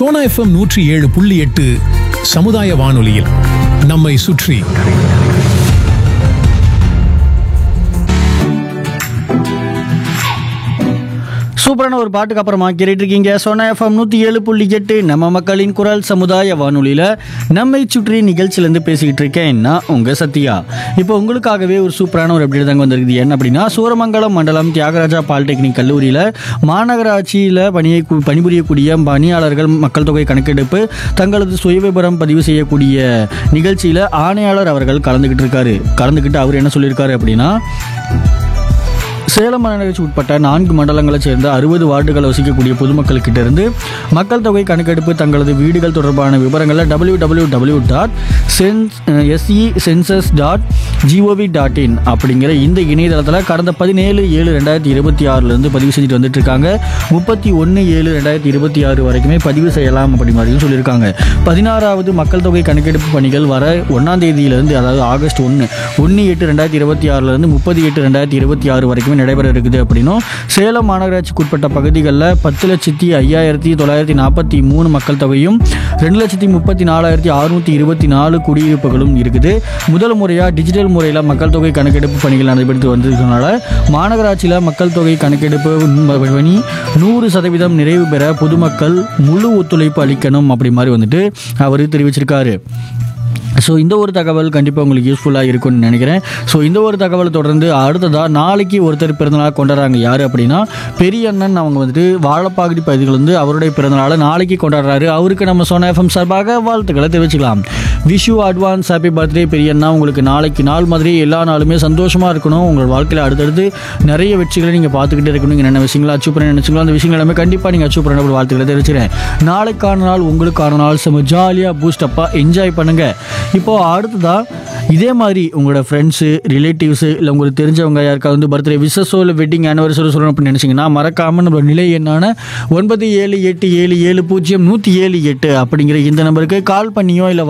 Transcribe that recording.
Sona FM நூற்றி ஏழு புள்ளி எட்டு சமுதாய வானொலியில் நம்மை சுற்றி சூப்பரான ஒரு பாட்டுக்கு அப்புறமா கேட்டுட்டு இருக்கீங்க சோனா எஃப்எம் நூற்றி ஏழு புள்ளி எட்டு நம்ம மக்களின் குரல் சமுதாய வானொலியில் நம்மை சுற்றி நிகழ்ச்சியிலேருந்து பேசிக்கிட்டு இருக்கேன் நான் உங்கள் சத்யா இப்போ உங்களுக்காகவே ஒரு சூப்பரான ஒரு அப்டேட் தாங்க வந்திருக்குது என்ன அப்படின்னா சூரமங்கலம் மண்டலம் தியாகராஜா பாலிடெக்னிக் கல்லூரியில் மாநகராட்சியில் பணியை கு- பணிபுரியக்கூடிய பணியாளர்கள் மக்கள் தொகை கணக்கெடுப்பு தங்களது சுயவிபரம் பதிவு செய்யக்கூடிய நிகழ்ச்சியில் ஆணையாளர் அவர்கள் கலந்துக்கிட்டு இருக்காரு கலந்துக்கிட்டு அவர் என்ன சொல்லியிருக்காரு அப்படின்னா சேலம் மாநகராட்சி உட்பட்ட நான்கு மண்டலங்களைச் சேர்ந்த அறுபது வார்டுகள் வசிக்கக்கூடிய பொதுமக்கள் இருந்து மக்கள் தொகை கணக்கெடுப்பு தங்களது வீடுகள் தொடர்பான விவரங்களை W W W dot census census dot gov dot in அப்படிங்கிற இந்த இணையதளத்தில் கடந்த பதினேழு ஏழு ரெண்டாயிரத்தி இருபத்தி ஆறுலேருந்து பதிவு செஞ்சுட்டு வந்துட்டு இருக்காங்க முப்பத்தி ஒன்று ஏழு ரெண்டாயிரத்தி இருபத்தி ஆறு வரைக்குமே பதிவு செய்யலாம் அப்படி மாதிரியும் சொல்லியிருக்காங்க பதினாறாவது மக்கள் தொகை கணக்கெடுப்பு பணிகள் வர ஒன்றாம் தேதியிலிருந்து அதாவது ஆகஸ்ட் ஒன்று ஒன்று எட்டு ரெண்டாயிரத்தி இருபத்தி ஆறுலேருந்து முப்பது எட்டு ரெண்டாயிரத்தி இருபத்தி ஆறு வரைக்குமே நடைபெற இருக்குது அப்படின்னும் சேலம் மாநகராட்சிக்கு உட்பட்ட பகுதிகளில் பத்து லட்சத்தி ஐயாயிரத்தி தொள்ளாயிரத்தி நாற்பத்தி மூணு மக்கள் தொகையும் ரெண்டு லட்சத்தி முப்பத்தி நாலாயிரத்தி அறுநூற்றி இருபத்தி நாலு குடியிருப்புகளும் இருக்குது முதல் முறையாக டிஜிட்டல் முறையில் மக்கள் தொகை கணக்கெடுப்பு பணிகள் நடைபெற்று வந்ததுனால மாநகராட்சியில் மக்கள் தொகை கணக்கெடுப்பு பணி நூறு சதவீதம் நிறைவு பெற பொதுமக்கள் முழு ஒத்துழைப்பு அளிக்கணும் அப்படி மாதிரி வந்துட்டு அவர் தெரிவிச்சிருக்காரு ஸோ இந்த ஒரு தகவல் கண்டிப்பாக உங்களுக்கு யூஸ்ஃபுல்லாக இருக்கும்னு நினைக்கிறேன் ஸோ இந்த ஒரு தகவலை தொடர்ந்து அடுத்ததாக நாளைக்கு ஒருத்தர் பிறந்தநாள் கொண்டாடுறாங்க யார் அப்படின்னா பெரிய அண்ணன் அவங்க வந்துட்டு வாழப்பாகுடி பகுதிகள் வந்து அவருடைய பிறந்தநாளை நாளைக்கு கொண்டாடுறாரு அவருக்கு நம்ம சோனா எஃப்எம் சார்பாக வாழ்த்துக்களை தெரிவிச்சுக்கலாம் விஷு அட்வான்ஸ் ஹாப்பி பர்த்டே பெரிய அண்ணா உங்களுக்கு நாளைக்கு நாள் மாதிரி எல்லா நாளுமே சந்தோஷமாக இருக்கணும் உங்கள் வாழ்க்கையில் அடுத்தடுத்து நிறைய வெற்றிகளை நீங்கள் பார்த்துக்கிட்டே இருக்கணும் நீங்கள் என்ன விஷயங்களை அச்சீவ் பண்ண நினச்சிங்களோ அந்த விஷயங்கள் எல்லாமே கண்டிப்பாக நீங்கள் அச்சீவ் பண்ண வாழ்த்துக்களை தெரிவிச்சுக்கிறேன் நாளைக்கான நாள் உங்களுக்கான நாள் செம்ம ஜாலியாக பூஸ்டப்பாக என்ஜாய் பண்ணுங்கள் இப்போ அடுத்ததா இதே மாதிரி உங்களோட ஃப்ரெண்ட்ஸு ரிலேட்டிவ்ஸு இல்லை உங்களுக்கு தெரிஞ்சவங்க யாருக்காவது வந்து பர்த்டே விசஸோ இல்லை வெட்டிங் ஆனிவர்சரி சொல்லணும் அப்படின்னு நினச்சிங்கன்னா மறக்காமல் நம்ம நிலை எண்ணான ஒன்பது ஏழு எட்டு ஏழு ஏழு பூஜ்ஜியம் நூற்றி ஏழு எட்டு அப்படிங்கிற இந்த நம்பருக்கு கால் பண்ணியோ இல்லை